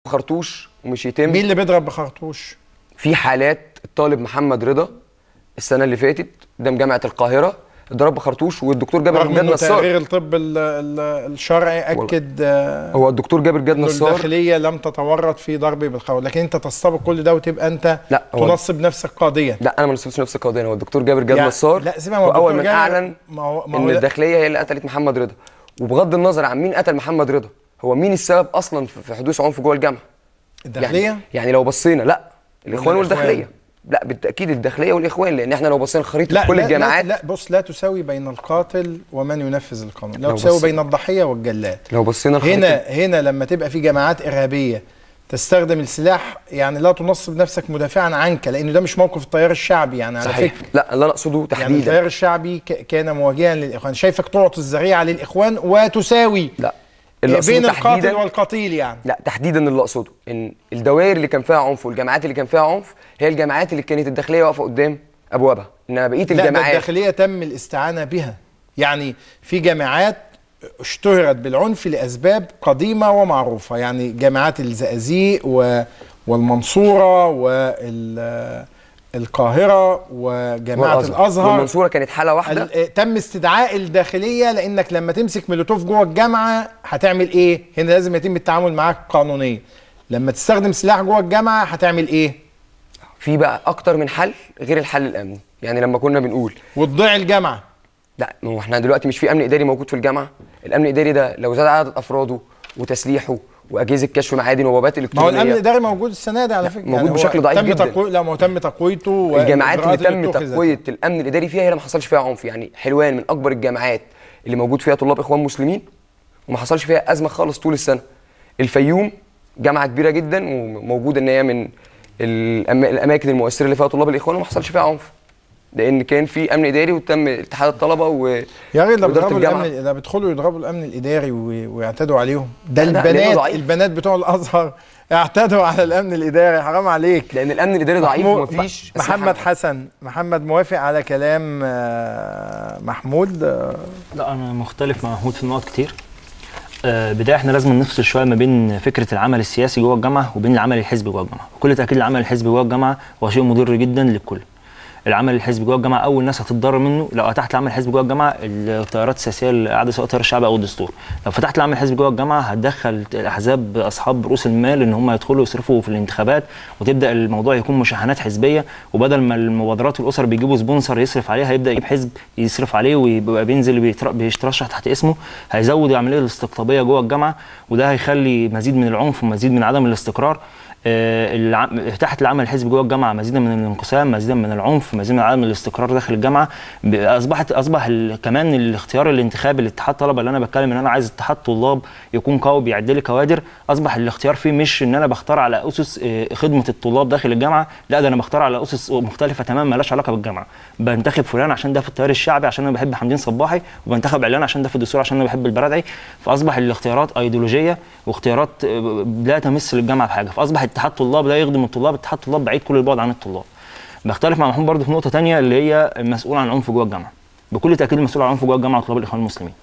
خرطوش ومش يتم مين اللي بيضرب بخرطوش في حالات الطالب محمد رضا السنه اللي فاتت قدام جامعه القاهره اتضرب بخرطوش والدكتور جابر رغم جاد انه نصار تقرير الطب ال- ال- الشرعي اكد آه، هو الدكتور جابر جاد انه نصار الداخليه لم تتورط في ضرب بالخرطوش لكن انت تستبق كل ده وتبقى انت لا، هو- تنصب نفسك قاضيا لا انا ما نصبتش نفس القضيه هو الدكتور جابر جاد يعني- نصار لا، سيبها من واول الدكتور من جابر، اعلن ما هو- ما هو ان لا. الداخليه هي اللي قتلت محمد رضا وبغض النظر عن مين قتل محمد رضا هو مين السبب اصلا في في حدوث عنف جوه الجامعه الداخليه يعني, يعني لو بصينا لا الاخوان الإخوان؟ والداخليه لا بالتاكيد الداخليه والاخوان لان احنا لو بصينا خريطه لا كل لا الجامعات لا, لا بص لا تساوي بين القاتل ومن ينفذ القانون لا لو تساوي بص- بين الضحيه والجلاد لو بصينا الخريطه هنا هنا لما تبقى في جماعات ارهابيه تستخدم السلاح يعني لا تنصب نفسك مدافعا عنك لانه ده مش موقف التيار الشعبي يعني على صحيح فكره لا اللي انا اقصده يعني تحديدا التيار الشعبي ك- كان مواجها للاخوان شايفك تعطي الذريعه للاخوان وتساوي لا اللي أقصده بين القاتل تحديداً- والقتيل يعني لا تحديدا اللي اقصده ان الدوائر اللي كان فيها عنف والجامعات اللي كان فيها عنف هي الجامعات اللي كانت الداخليه واقفه قدام ابوابها انما بقيه لا ده الجامعات الداخليه تم الاستعانه بها يعني في جامعات اشتهرت بالعنف لاسباب قديمه ومعروفه يعني جامعات الزقازيق و والمنصوره والقاهره وجامعه والأزهر. الازهر والمنصوره كانت حاله واحده ال- تم استدعاء الداخليه لانك لما تمسك مولوتوف جوه الجامعه هتعمل ايه؟ هنا لازم يتم التعامل معاك قانونيا. لما تستخدم سلاح جوه الجامعه هتعمل ايه؟ في بقى اكتر من حل غير الحل الامني يعني لما كنا بنقول وتضيع الجامعه. لا ما هو احنا دلوقتي مش في امن اداري موجود في الجامعه الامن الاداري ده لو زاد عدد افراده وتسليحه واجهزه كشف معادن وبوابات ما هو الكترونيه الامن الاداري موجود السنه دي على فكره موجود هو بشكل ضعيف تم جدا. تقوي... لا ما هو تم تقويته الجامعات اللي والإجراءات تم اتخذت. تقويه الامن الاداري فيها هي اللي ما حصلش فيها عنف يعني حلوان من اكبر الجامعات اللي موجود فيها طلاب اخوان مسلمين وما حصلش فيها ازمه خالص طول السنه الفيوم جامعه كبيره جدا وموجوده ان هي من الأما- الاماكن المؤثره اللي فيها طلاب الاخوان وما حصلش فيها عنف لان كان في امن اداري وتم اتحاد الطلبه و يا راجل ده وإدارة بيضربوا الجامعة. الامن ده بيدخلوا يضربوا الامن الاداري وي- ويعتدوا عليهم ده لا، لا، لأنه البنات ضعيف. البنات بتوع الازهر اعتدوا على الامن الاداري حرام عليك لان الامن الاداري ضعيف محمود- ومفيش محمد أسلحة. حسن محمد موافق على كلام آه، محمود آه، لا انا مختلف مع محمود في نقط كتير آه، بدايه احنا لازم نفصل شويه ما بين فكره العمل السياسي جوه الجامعه وبين العمل الحزبي جوه الجامعه بكل تاكيد العمل الحزبي جوه الجامعه هو شيء مضر جدا للكل العمل الحزبي جوه الجامعه اول ناس هتتضرر منه لو اتحت العمل الحزبي جوه الجامعه التيارات السياسيه اللي قاعده سواء التيار الشعبي او الدستور لو فتحت العمل الحزبي جوه الجامعه هتدخل الاحزاب اصحاب رؤوس المال ان هم يدخلوا يصرفوا في الانتخابات وتبدا الموضوع يكون مشاحنات حزبيه وبدل ما المبادرات والاسر بيجيبوا سبونسر يصرف عليها هيبدا يجيب حزب يصرف عليه ويبقى بينزل بيتر- بيترشح تحت اسمه هيزود العمليه الاستقطابيه جوه الجامعه وده هيخلي مزيد من العنف ومزيد من عدم الاستقرار آه، الع- تحت العمل الحزبي جوه الجامعه مزيدا من الانقسام مزيدا من العنف مزيدا من عدم الاستقرار داخل الجامعه ب- اصبحت اصبح ال- كمان الاختيار الانتخابي لاتحاد طلبه اللي انا بتكلم ان انا عايز اتحاد طلاب يكون قوي بيعد لي كوادر اصبح الاختيار فيه مش ان انا بختار على اسس آه، خدمه الطلاب داخل الجامعه لا ده انا بختار على اسس مختلفه تماما مالهاش علاقه بالجامعه بنتخب فلان عشان ده في التيار الشعبي عشان انا بحب حمدين صباحي وبنتخب علان عشان ده في الدستور عشان انا بحب البرادعي فاصبح الاختيارات ايديولوجيه واختيارات آه، لا تمس للجامعه بحاجه فاصبح اتحاد طلاب لا يخدم الطلاب اتحاد طلاب بعيد كل البعد عن الطلاب بختلف مع محمود برضه في نقطه تانية اللي هي المسؤول عن العنف جوه الجامعه بكل تاكيد المسؤول عن العنف جوه الجامعه طلاب الاخوان المسلمين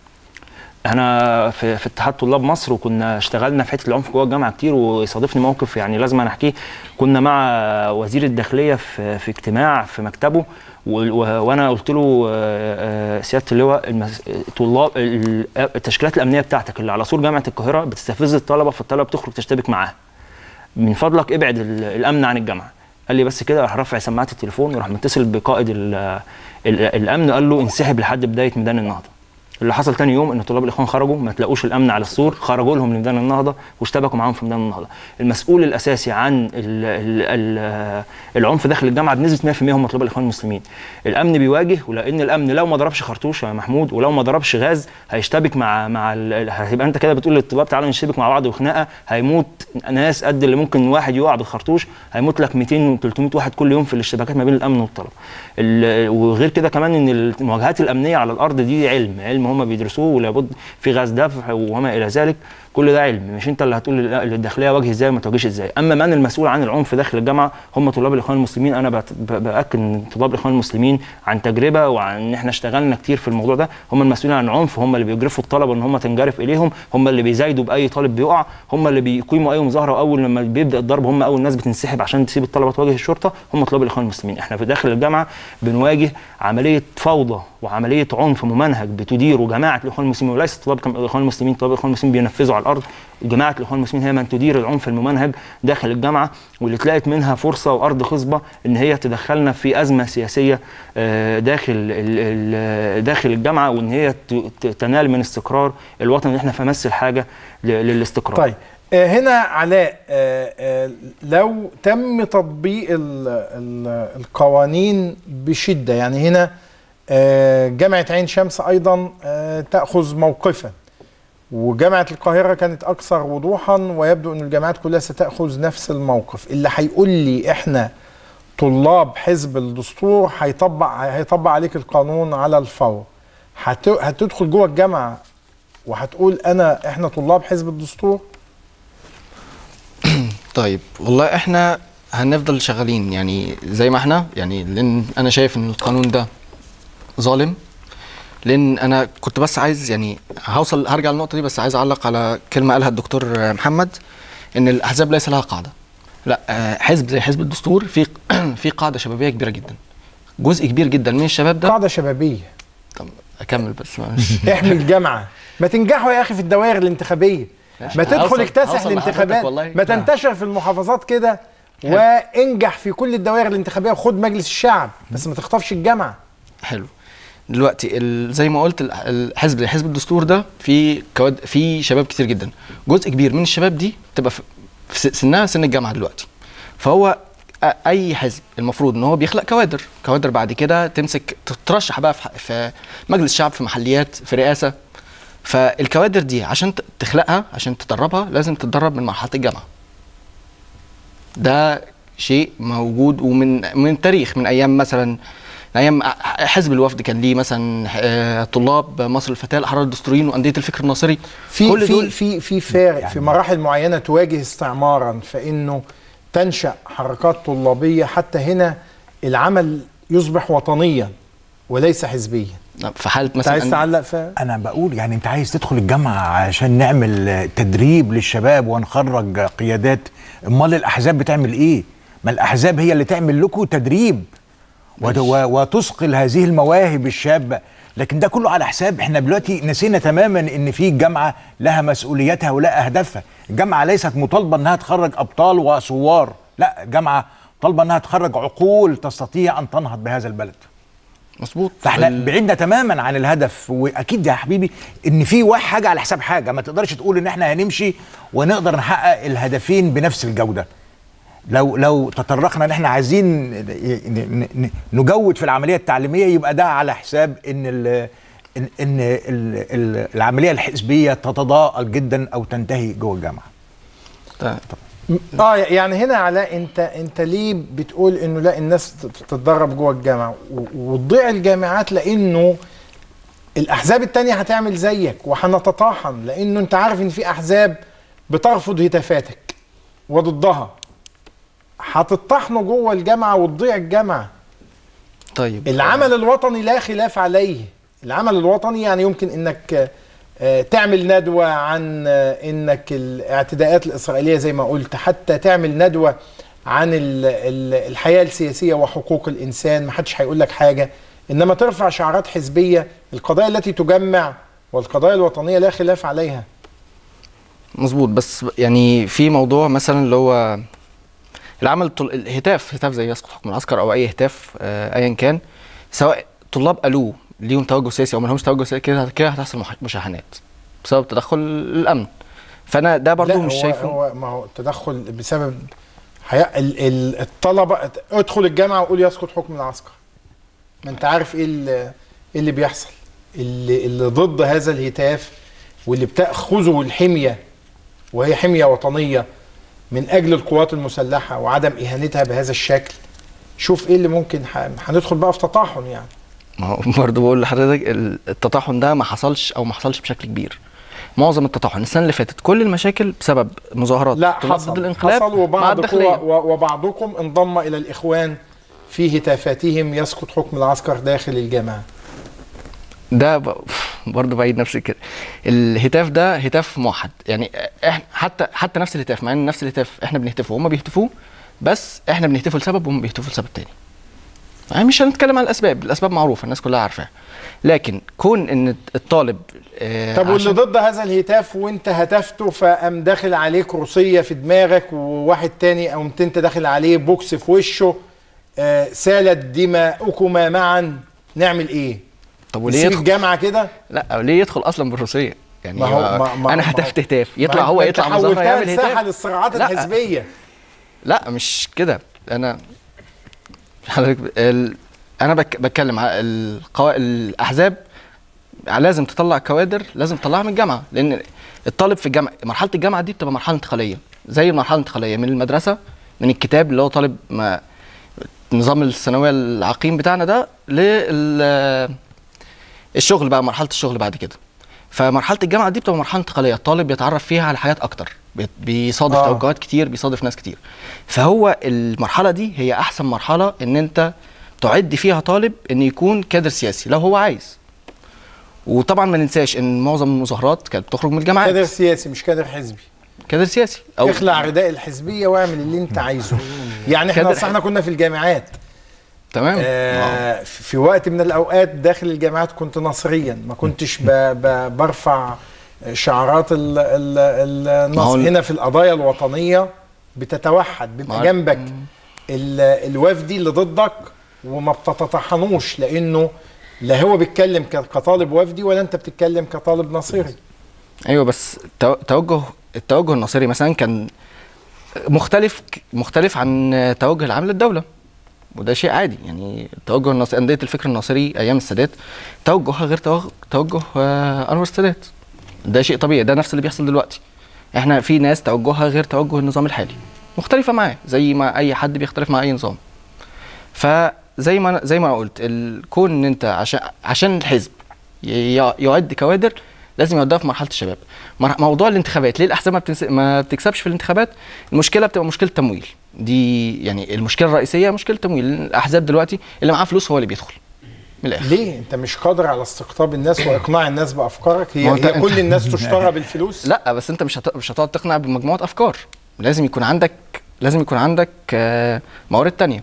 احنا في, في اتحاد طلاب مصر وكنا اشتغلنا في حته العنف جوه الجامعه كتير ويصادفني موقف يعني لازم انا احكيه كنا مع وزير الداخليه في, في اجتماع في مكتبه و- و- وانا قلت له آه، آه، سياده اللواء المس- طلاب ال- التشكيلات الامنيه بتاعتك اللي على سور جامعه القاهره بتستفز الطلبه فالطلبه بتخرج تشتبك معاها من فضلك ابعد ال- الامن عن الجامعه قال لي بس كده راح رافع سماعه التليفون وراح متصل بقائد ال ال الامن قال له انسحب لحد بدايه ميدان النهضه اللي حصل تاني يوم ان طلاب الاخوان خرجوا ما تلاقوش الامن على السور خرجوا لهم لميدان النهضه واشتبكوا معاهم في ميدان النهضه المسؤول الاساسي عن ال ال ال العنف داخل الجامعه بنسبه 100% هم طلاب الاخوان المسلمين الامن بيواجه ولان الامن لو ما ضربش خرطوش يا محمود ولو ما ضربش غاز هيشتبك مع مع ال- هيبقى انت كده بتقول للطلاب تعالوا نشتبك مع بعض وخناقه هيموت ناس قد اللي ممكن واحد يقع بالخرطوش هيموت لك 200 و300 واحد كل يوم في الاشتباكات ما بين الامن والطلبه ال- وغير كده كمان ان المواجهات الامنيه على الارض دي علم علم هم بيدرسوه ولابد في غاز دفع وما الى ذلك كل ده علم مش انت اللي هتقول لا الداخليه واجه ازاي وما تواجهش ازاي اما من المسؤول عن العنف داخل الجامعه هم طلاب الاخوان المسلمين انا بعت- ب- باكد ان طلاب الاخوان المسلمين عن تجربه وعن ان احنا اشتغلنا كتير في الموضوع ده هم المسؤولين عن العنف هم اللي بيجرفوا الطلبه ان هم تنجرف اليهم هم اللي بيزايدوا باي طالب بيقع هم اللي بيقيموا اي مظاهره واول لما بيبدا الضرب هم اول ناس بتنسحب عشان تسيب الطلبه تواجه الشرطه هم طلاب الاخوان المسلمين احنا في داخل الجامعه بنواجه عمليه فوضى وعمليه عنف ممنهج بتديره جماعه الاخوان المسلمين وليس طلاب كم- الاخوان المسلمين طلاب الاخوان المسلمين بينفذوا على الارض جماعه الاخوان المسلمين هي من تدير العنف الممنهج داخل الجامعه واللي تلاقت منها فرصه وارض خصبه ان هي تدخلنا في ازمه سياسيه آه، داخل ال- ال- داخل الجامعه وان هي ت- ت- تنال من استقرار الوطن اللي احنا في امس الحاجه ل- للاستقرار طيب آه، هنا علاء آه، آه، لو تم تطبيق ال- ال- القوانين بشدة يعني هنا آه، جامعة عين شمس أيضا آه، تأخذ موقفا وجامعة القاهرة كانت أكثر وضوحا ويبدو أن الجامعات كلها ستأخذ نفس الموقف اللي هيقول لي إحنا طلاب حزب الدستور هيطبق هيطبق عليك القانون على الفور هت- هتدخل جوه الجامعة وهتقول أنا إحنا طلاب حزب الدستور طيب والله احنا هنفضل شغالين يعني زي ما احنا يعني لان انا شايف ان القانون ده ظالم لان انا كنت بس عايز يعني هوصل هرجع للنقطه دي بس عايز اعلق على كلمه قالها الدكتور محمد ان الاحزاب ليس لها قاعده لا آه، حزب زي حزب الدستور في في قاعده شبابيه كبيره جدا جزء كبير جدا من الشباب ده قاعدة شبابية طب اكمل بس مش احمي الجامعة ما تنجحوا يا أخي في الدوائر الانتخابية ما تدخل هوصل- اكتسح هوصل لحضرتك الانتخابات والله. ما تنتشر في المحافظات كده وانجح في كل الدوائر الانتخابية وخد مجلس الشعب بس ما تخطفش الجامعة حلو دلوقتي ال- زي ما قلت ال- الحزب زي حزب الدستور ده في كواد في شباب كتير جدا جزء كبير من الشباب دي بتبقى في في س- سنها سن الجامعه دلوقتي فهو أ- اي حزب المفروض ان هو بيخلق كوادر كوادر بعد كده تمسك تترشح بقى في ح- في مجلس شعب في محليات في رئاسه فالكوادر دي عشان ت- تخلقها عشان تدربها لازم تتدرب من مرحله الجامعه ده شيء موجود ومن من التاريخ من ايام مثلا من ايام حزب الوفد كان ليه مثلا آه، طلاب مصر الفتاه الاحرار الدستوريين وانديه الفكر الناصري في كل في دول في في فارق في مراحل معينة تواجه استعمارا فإنه تنشأ حركات طلابية حتى هنا العمل يصبح وطنيا وليس حزبيا في حاله انت مثلا عايز أن- تعلق في انا بقول يعني انت عايز تدخل الجامعه عشان نعمل تدريب للشباب ونخرج قيادات امال الاحزاب بتعمل ايه ما الاحزاب هي اللي تعمل لكم تدريب وت- و- وتثقل هذه المواهب الشابه لكن ده كله على حساب احنا دلوقتي نسينا تماما ان في جامعه لها مسؤولياتها ولها اهدافها الجامعه ليست مطالبه انها تخرج ابطال وثوار لا الجامعه طالبه انها تخرج عقول تستطيع ان تنهض بهذا البلد مظبوط فاحنا ال- بعدنا تماما عن الهدف واكيد يا حبيبي ان في واحد حاجه على حساب حاجه ما تقدرش تقول ان احنا هنمشي ونقدر نحقق الهدفين بنفس الجوده لو لو تطرقنا ان احنا عايزين ن- ن- نجود في العمليه التعليميه يبقى ده على حساب ان ال ان ان ال- ال- العمليه الحزبيه تتضاءل جدا او تنتهي جوه الجامعه طيب. اه يعني هنا علاء انت انت ليه بتقول انه لا الناس تت- تتدرب جوه الجامعه و- وتضيع الجامعات لانه الاحزاب التانية هتعمل زيك وهنتطاحن لانه انت عارف ان في احزاب بترفض هتافاتك وضدها هتطحنوا جوه الجامعه وتضيع الجامعه طيب العمل الوطني لا خلاف عليه العمل الوطني يعني يمكن انك آه، تعمل ندوة عن آه، انك الاعتداءات الاسرائيلية زي ما قلت حتى تعمل ندوة عن ال- ال- الحياة السياسية وحقوق الانسان ما حدش هيقول لك حاجة انما ترفع شعارات حزبية القضايا التي تجمع والقضايا الوطنية لا خلاف عليها مظبوط بس يعني في موضوع مثلا اللي هو العمل الطل... الهتاف هتاف زي يسقط حكم العسكر او اي هتاف آه، ايا كان سواء طلاب قالوه ليهم توجه سياسي او ما لهمش توجه سياسي كده كده هتحصل مح- مشاحنات بسبب تدخل الامن فانا ده برضو لا مش هو شايفه هو ما هو التدخل بسبب حياة ال- ال- الطلبة ادخل الجامعة وقول يسقط حكم العسكر ما انت عارف ايه اللي, إيه اللي بيحصل اللي, اللي ضد هذا الهتاف واللي بتأخذه الحمية وهي حمية وطنية من أجل القوات المسلحة وعدم إهانتها بهذا الشكل شوف ايه اللي ممكن ح- هندخل بقى في تطاحن يعني ما هو برضه بقول لحضرتك ال- التطاحن ده ما حصلش او ما حصلش بشكل كبير معظم التطحن السنه اللي فاتت كل المشاكل بسبب مظاهرات لا طلاب ضد حصل الانقلاب حصل مع وبعضكم الداخليه و- وبعضكم انضم الى الاخوان في هتافاتهم يسقط حكم العسكر داخل الجامعه ده ب... برضه بعيد نفس الكلام الهتاف ده هتاف موحد يعني احنا حتى حتى نفس الهتاف مع ان نفس الهتاف احنا بنهتفه وهم بيهتفوه بس احنا بنهتفه لسبب وهم بيهتفوا لسبب تاني يعني مش هنتكلم عن الاسباب الاسباب معروفه الناس كلها عارفاها لكن كون ان الطالب آه طب واللي عشان- ضد هذا الهتاف وانت هتفته فقام داخل عليك روسيه في دماغك وواحد تاني قمت انت داخل عليه بوكس في وشه آه سالت دماؤكما معا نعمل ايه؟ طب وليه نسيب يدخل الجامعه كده؟ لا ليه يدخل اصلا بالروسيه يعني ما هو- ما ما- ما- انا ما هتفت هو- هتاف يطلع ما هو أنت يطلع مظاهره حولتها يعمل لساحه هتاف للصراعات لا. الحزبيه لا مش كده انا حضرتك ال... انا بك... بتكلم على القوا... الاحزاب لازم تطلع كوادر لازم تطلعها من الجامعه لان الطالب في الجامعه مرحله الجامعه دي بتبقى مرحله انتقاليه زي المرحله الانتقاليه من المدرسه من الكتاب اللي هو طالب ما نظام الثانويه العقيم بتاعنا ده لل الشغل بقى مرحله الشغل بعد كده فمرحله الجامعه دي بتبقى مرحله انتقاليه الطالب بيتعرف فيها على حاجات اكتر بي- بيصادف آه. آه. توجهات كتير بيصادف ناس كتير فهو المرحله دي هي احسن مرحله ان انت تعد فيها طالب ان يكون كادر سياسي لو هو عايز وطبعا ما ننساش ان معظم المظاهرات كانت بتخرج من الجامعات كادر سياسي مش كادر حزبي كادر سياسي او اخلع رداء الحزبيه واعمل اللي انت عايزه يعني احنا كادر أصل احنا كنا في الجامعات تمام آه. آه في وقت من الاوقات داخل الجامعات كنت نصريا ما كنتش ب ب برفع شعارات ال ال ال ما هو النصر ال- هنا في القضايا الوطنيه بتتوحد ما بيبقى هو- جنبك ال الوفدي اللي ضدك وما بتتطحنوش لانه لا هو بيتكلم ك- كطالب وفدي ولا انت بتتكلم كطالب نصيري ايوه بس تو- توجه التوجه الناصري مثلا كان مختلف مختلف عن توجه العام للدوله وده شيء عادي يعني توجه الناصري انديه الفكر الناصري ايام السادات توجهها غير توجه, توجه آه، انور السادات ده شيء طبيعي ده نفس اللي بيحصل دلوقتي احنا في ناس توجهها غير توجه النظام الحالي مختلفه معاه زي ما اي حد بيختلف مع اي نظام فزي ما أنا- زي ما أنا قلت الكون ان انت عشان عشان الحزب ي- يعد كوادر لازم يوديها في مرحله الشباب مر- موضوع الانتخابات ليه الاحزاب ما, بتنس... ما بتكسبش في الانتخابات المشكله بتبقى مشكله تمويل دي يعني المشكله الرئيسيه مشكله تمويل لأن الاحزاب دلوقتي اللي معاه فلوس هو اللي بيدخل من الاخر ليه انت مش قادر على استقطاب الناس واقناع الناس بافكارك هي, ما هو أنت- هي كل أنت- الناس تشترى بالفلوس لا بس انت مش هت... مش هتقعد تقنع بمجموعه افكار لازم يكون عندك لازم يكون عندك آه، موارد تانية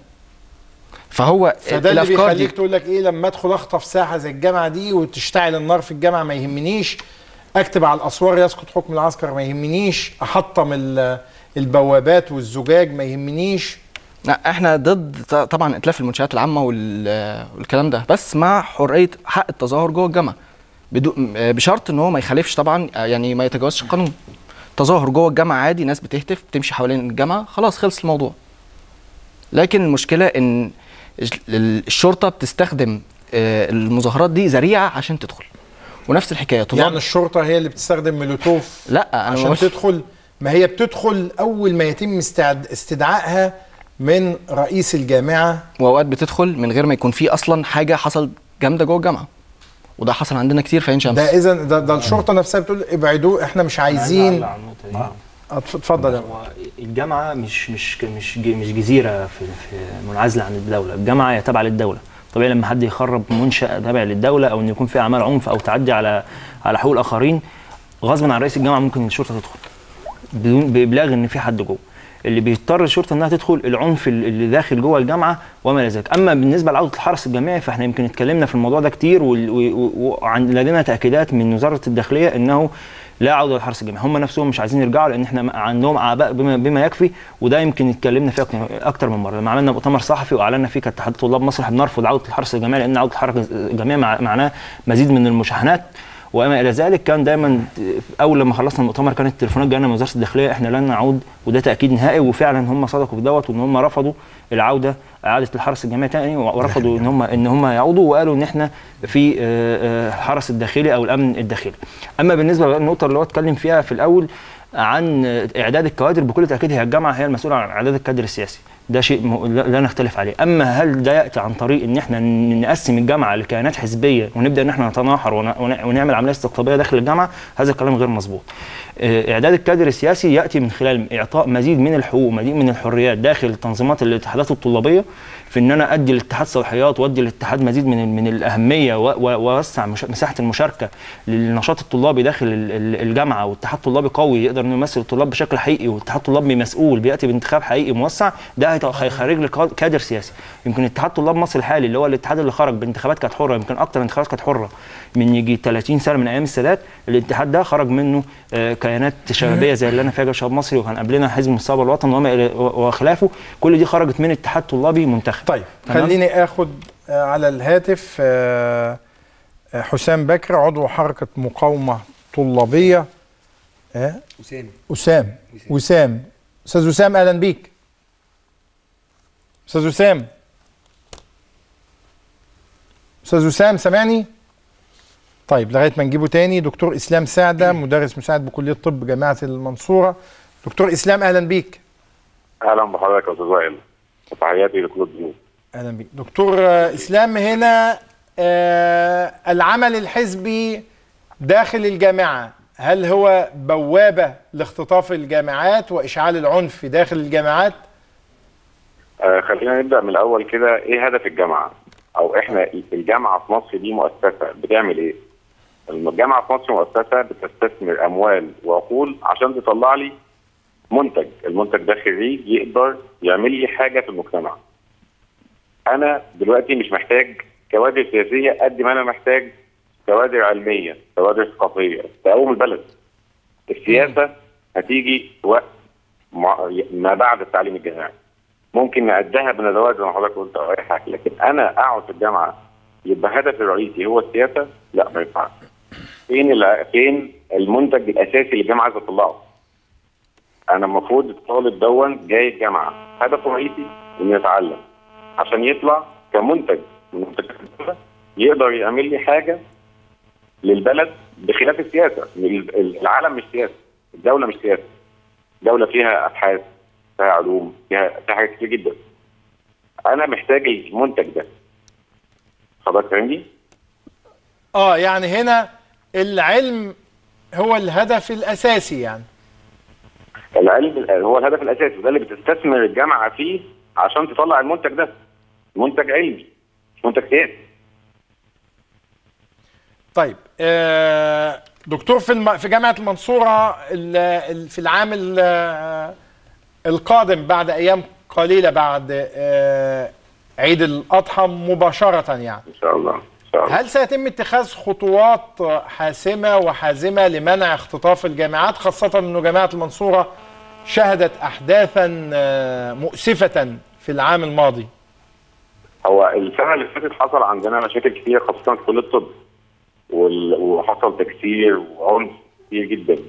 فهو فده اللي الافكار بيخليك دي تقول لك ايه لما ادخل اخطف ساحه زي الجامعه دي وتشتعل النار في الجامعه ما يهمنيش اكتب على الاسوار يسقط حكم العسكر ما يهمنيش احطم ال- البوابات والزجاج ما يهمنيش لا احنا ضد ط- طبعا اتلاف المنشات العامه وال- والكلام ده بس مع حريه حق التظاهر جوه الجامعه بدو م- بشرط ان هو ما يخالفش طبعا يعني ما يتجاوزش القانون تظاهر جوه الجامعه عادي ناس بتهتف بتمشي حوالين الجامعه خلاص خلص الموضوع لكن المشكله ان الش- الشرطه بتستخدم آه، المظاهرات دي ذريعه عشان تدخل ونفس الحكايه طلاب يعني الشرطه هي اللي بتستخدم مولوتوف لا انا عشان مش تدخل ما هي بتدخل اول ما يتم استعد استدعائها من رئيس الجامعه واوقات بتدخل من غير ما يكون في اصلا حاجه حصل جامده جوه الجامعه وده حصل عندنا كتير في عين شمس ده اذا ده, ده الشرطه نفسها بتقول ابعدوه احنا مش عايزين على النقطة دي. أتف- اتفضل يا هو الجامعه مش مش مش ج- مش جزيره في, في منعزله عن الدوله، الجامعه هي تابعه للدوله، طبيعي لما حد يخرب منشا تابع للدوله او ان يكون في اعمال عنف او تعدي على على حقوق الاخرين غصبا عن رئيس الجامعه ممكن الشرطه تدخل بدون بابلاغ ان في حد جوه اللي بيضطر الشرطه انها تدخل العنف اللي داخل جوه الجامعه وما الى ذلك اما بالنسبه لعوده الحرس الجامعي فاحنا يمكن اتكلمنا في الموضوع ده كتير وال- و- و- وعن لدينا تاكيدات من وزاره الداخليه انه لا عوده للحرس الجامعي هم نفسهم مش عايزين يرجعوا لان احنا عندهم اعباء بما, بما يكفي وده يمكن اتكلمنا فيه أكتر- اكتر من مره لما عملنا مؤتمر صحفي واعلنا فيه كاتحاد طلاب مصر احنا بنرفض عوده الحرس الجامعي لان عوده الحرس الجامعي مع- معناه مزيد من المشاحنات وما الى ذلك كان دايما اول لما خلصنا المؤتمر كانت التليفونات جانا من وزاره الداخليه احنا لن نعود وده تاكيد نهائي وفعلا هم صدقوا في دوت وان هم رفضوا العوده اعاده الحرس الجامعي تاني ورفضوا ان هم ان هم يعودوا وقالوا ان احنا في آه، آه، الحرس الداخلي او الامن الداخلي. اما بالنسبه للنقطه اللي هو اتكلم فيها في الاول عن اعداد الكوادر بكل تاكيد هي الجامعه هي المسؤوله عن اعداد الكادر السياسي ده شيء م... لا لا نختلف عليه اما هل ده ياتي عن طريق ان احنا ن- نقسم الجامعه لكيانات حزبيه ونبدا ان احنا نتناحر ون... ون... ونعمل عمليه استقطابيه داخل الجامعه هذا الكلام غير مظبوط آه، اعداد الكادر السياسي ياتي من خلال اعطاء مزيد من الحقوق مزيد من الحريات داخل تنظيمات الاتحادات الطلابيه في ان انا ادي للاتحاد صلاحيات وادي للاتحاد مزيد من من الاهميه و- و- واوسع مش- مساحه المشاركه للنشاط الطلابي داخل ال- ال- الجامعه واتحاد طلابي قوي يقدر انه يمثل الطلاب بشكل حقيقي واتحاد طلابي مسؤول بياتي بانتخاب حقيقي موسع ده هيت- هيخرج لي كا- كادر سياسي يمكن اتحاد طلاب مصر الحالي اللي هو الاتحاد اللي خرج بانتخابات كانت حره يمكن اكتر انتخابات كانت حره من يجي 30 سنه من ايام السادات الاتحاد ده خرج منه آه، كيانات شبابيه زي اللي انا فيها شباب مصري وكان قبلنا حزب مستقبل الوطن وما إلى- وخلافه كل دي خرجت من اتحاد طلابي منتخب طيب تمام؟ خليني اخد آه، على الهاتف آه، آه، حسام بكر عضو حركه مقاومه طلابيه آه، وسام اسام وسام استاذ وسام اهلا بيك استاذ وسام استاذ وسام سامعني طيب لغايه ما نجيبه تاني دكتور اسلام سعده مدرس مساعد بكليه طب جامعه المنصوره دكتور اسلام اهلا بيك اهلا بحضرتك يا استاذ وائل تحياتي لكل الضيوف اهلا بيك دكتور آه، اسلام هنا آه العمل الحزبي داخل الجامعه هل هو بوابه لاختطاف الجامعات واشعال العنف داخل الجامعات آه خلينا نبدا من الاول كده ايه هدف الجامعه او احنا الجامعه في مصر دي مؤسسه بتعمل ايه الجامعه في مصر مؤسسه بتستثمر اموال وعقول عشان تطلع لي منتج المنتج ده خريج يقدر يعمل لي حاجه في المجتمع انا دلوقتي مش محتاج كوادر سياسيه قد ما انا محتاج كوادر علميه كوادر ثقافيه تقوم البلد السياسه هتيجي وقت مع- ما بعد التعليم الجامعي ممكن نأديها بندوات زي ما حضرتك قلت او اي حاجه لكن انا اقعد في الجامعه يبقى هدفي الرئيسي هو السياسه لا ما ينفعش فين الع- فين المنتج الاساسي اللي الجامعه عايزه تطلعه انا المفروض الطالب دون جاي الجامعه هدفه الرئيسي انه يتعلم عشان يطلع كمنتج من منتجات الدولة يقدر يعمل لي حاجه للبلد بخلاف السياسه ال- ال- العالم مش سياسه الدوله مش سياسه دوله فيها ابحاث فيها علوم فيها فيها حاجات كتير جدا انا محتاج المنتج ده حضرتك فاهمني؟ اه يعني هنا العلم هو الهدف الاساسي يعني العلم هو الهدف الاساسي وده اللي بتستثمر الجامعه فيه عشان تطلع المنتج ده منتج علمي مش منتج سياسي طيب آه دكتور في الم... في جامعه المنصوره ال... ال... في العام ال... آه، القادم بعد ايام قليله بعد آه عيد الاضحى مباشره يعني ان شاء الله ان شاء الله هل سيتم اتخاذ خطوات حاسمه وحازمه لمنع اختطاف الجامعات خاصه انه جامعه المنصوره شهدت احداثا آه، مؤسفه في العام الماضي هو السنه اللي فاتت حصل عندنا مشاكل كتير خاصه في كليه الطب وال- وحصل تكسير وعنف كتير جدا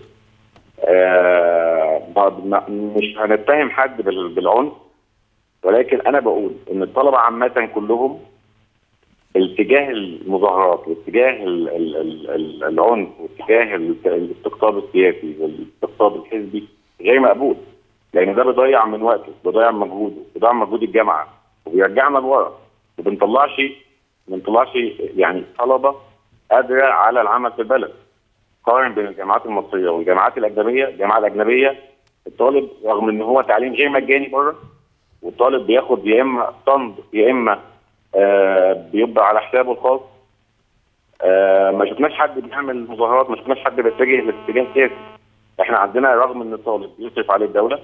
آه بعد ما- مش هنتهم حد بال- بالعنف ولكن انا بقول ان الطلبه عامه كلهم اتجاه المظاهرات واتجاه ال- ال- ال- ال- العنف واتجاه ال- الاستقطاب السياسي والاستقطاب الحزبي غير مقبول لان ده بيضيع من وقته بيضيع من مجهوده بيضيع من مجهود الجامعه وبيرجعنا لورا وبنطلعش بنطلعش يعني طلبه قادره على العمل في البلد قارن بين الجامعات المصريه والجامعات الاجنبيه الجامعه الاجنبيه الطالب رغم ان هو تعليم غير مجاني بره والطالب بياخد يا اما طند يا اما آه بيبقى على حسابه الخاص آه ما شفناش حد بيعمل مظاهرات ما شفناش حد بيتجه لاتجاه سياسي احنا عندنا رغم ان الطالب بيصرف عليه الدوله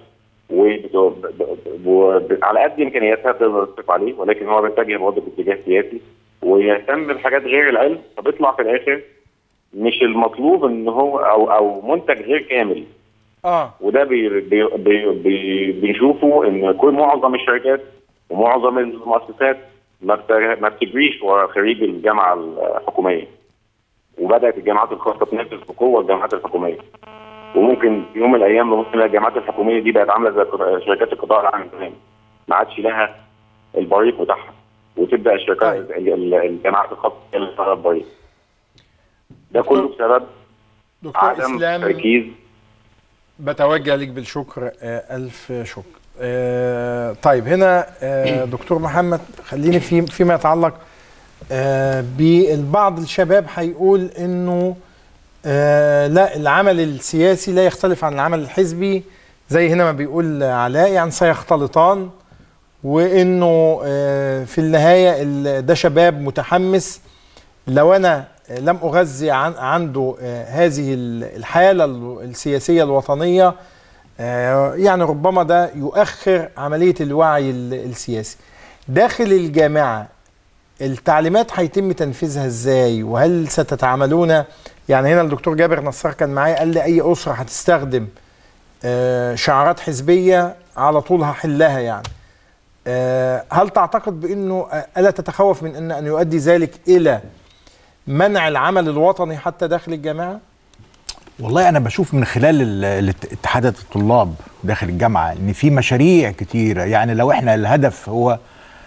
وعلى قد امكانياتها تقدر تصرف عليه ولكن هو بيتجه برضه باتجاه سياسي ويهتم بحاجات غير العلم فبيطلع في الاخر مش المطلوب ان هو او او منتج غير كامل اه وده بي بي بي بي بنشوفه ان كل معظم الشركات ومعظم المؤسسات ما بت- ما بتجريش ورا خريج الجامعه الحكوميه وبدات الجامعات الخاصه تنافس بقوه الجامعات الحكوميه وممكن في يوم من الايام نبص نلاقي الجامعات الحكوميه دي بقت عامله زي قطاع- شركات القطاع العام زمان ما عادش لها البريق بتاعها وتبدا الشركات ال- ال- الجامعات الخاصه هي اللي تشتغل البريق ده كله بسبب دكتور عدم اسلام تركيز بتوجه لك بالشكر آه، ألف شكر آه طيب هنا آه دكتور محمد خليني في فيما يتعلق آه بالبعض الشباب هيقول انه آه لا العمل السياسي لا يختلف عن العمل الحزبي زي هنا ما بيقول علاء يعني سيختلطان وانه آه في النهايه ال- ده شباب متحمس لو انا لم اغذي عن عنده آه هذه ال- الحاله ال- السياسيه الوطنيه آه يعني ربما ده يؤخر عمليه الوعي ال- السياسي داخل الجامعه التعليمات هيتم تنفيذها ازاي وهل ستتعاملون يعني هنا الدكتور جابر نصار كان معايا قال لي اي اسره هتستخدم آه، شعارات حزبيه على طول هحلها يعني آه، هل تعتقد بانه آه، الا تتخوف من ان ان يؤدي ذلك الى منع العمل الوطني حتى داخل الجامعه؟ والله انا بشوف من خلال ال- الات- اتحادات الطلاب داخل الجامعه ان في مشاريع كتيره يعني لو احنا الهدف هو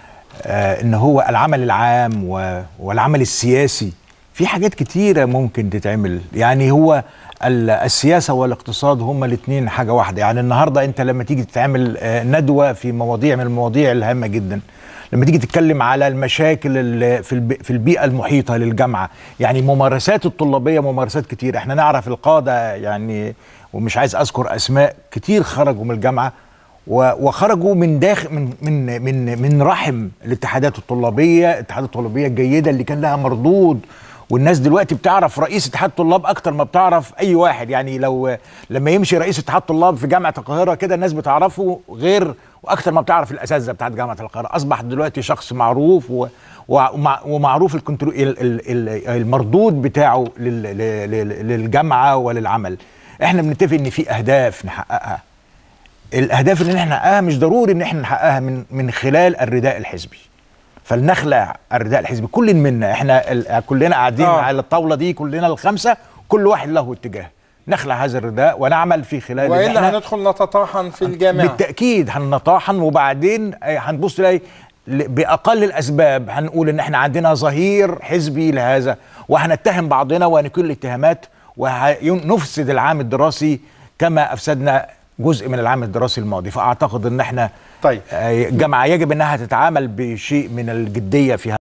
آه ان هو العمل العام و- والعمل السياسي في حاجات كتيره ممكن تتعمل يعني هو ال- السياسه والاقتصاد هما الاثنين حاجه واحده يعني النهارده انت لما تيجي تتعمل آه، ندوه في مواضيع من المواضيع الهامه جدا لما تيجي تتكلم على المشاكل اللي في الب- في البيئه المحيطه للجامعه يعني ممارسات الطلابيه ممارسات كتير احنا نعرف القاده يعني ومش عايز اذكر اسماء كتير خرجوا من الجامعه و- وخرجوا من داخل من من من من رحم الاتحادات الطلابيه الاتحادات الطلابيه الجيده اللي كان لها مردود والناس دلوقتي بتعرف رئيس اتحاد طلاب اكتر ما بتعرف اي واحد يعني لو لما يمشي رئيس اتحاد طلاب في جامعه القاهره كده الناس بتعرفه غير واكتر ما بتعرف الاساتذه بتاعت جامعه القاهره اصبح دلوقتي شخص معروف و ومع- ومعروف الكنترو ال- ال- ال- المردود بتاعه لل- لل- لل- للجامعه وللعمل احنا بنتفق ان في اهداف نحققها الاهداف اللي احنا نحققها مش ضروري ان احنا نحققها من من خلال الرداء الحزبي فلنخلع الرداء الحزبي كل منا احنا ال- كلنا قاعدين آه. آه. على الطاوله دي كلنا الخمسه كل واحد له اتجاه نخلع هذا الرداء ونعمل في خلال إن والا إحنا هندخل نتطاحن في الجامعه بالتاكيد هنطاحن وبعدين آه، هنبص نلاقي ل- باقل الاسباب هنقول ان احنا عندنا ظهير حزبي لهذا وهنتهم بعضنا ونكل الاتهامات ونفسد العام الدراسي كما افسدنا جزء من العام الدراسي الماضي فاعتقد ان احنا طيب آه، الجامعه يجب انها تتعامل بشيء من الجديه في